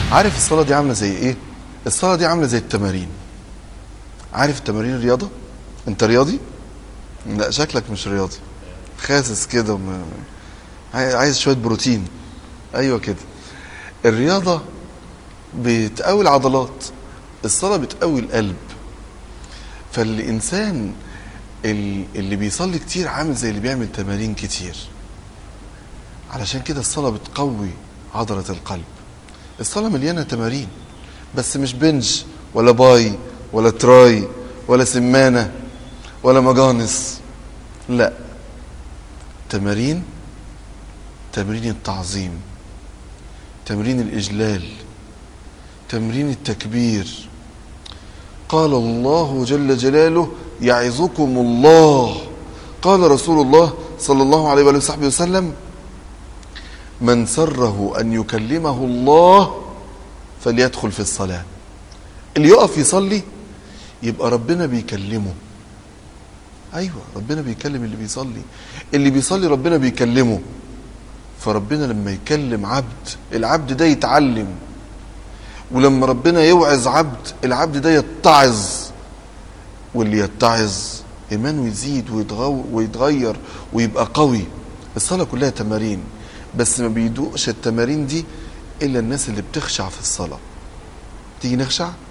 عارف الصلاة دي عاملة زي ايه الصلاة دي عاملة زي التمارين عارف التمارين الرياضة انت رياضي لا شكلك مش رياضي خاسس كده وما- عاي- عايز شوية بروتين ايوه كده الرياضة بتقوي العضلات الصلاة بتقوي القلب فالإنسان ال- اللي بيصلي كتير عامل زي اللي بيعمل تمارين كتير علشان كده الصلاة بتقوي عضلة القلب الصلاة مليانة تمارين بس مش بنج ولا باي ولا تراي ولا سمانة ولا مجانس لا تمارين تمرين التعظيم تمرين الإجلال تمرين التكبير قال الله جل جلاله يعظكم الله قال رسول الله صلى الله عليه وآله وصحبه وسلم من سره أن يكلمه الله فليدخل في الصلاة اللي يقف يصلي يبقى ربنا بيكلمه أيوة ربنا بيكلم اللي بيصلي اللي بيصلي ربنا بيكلمه فربنا لما يكلم عبد العبد ده يتعلم ولما ربنا يوعظ عبد العبد ده يتعظ واللي يتعظ ايمانه يزيد ويتغو ويتغير ويبقى قوي الصلاه كلها تمارين بس ما بيدوقش التمارين دي الا الناس اللي بتخشع في الصلاه تيجي نخشع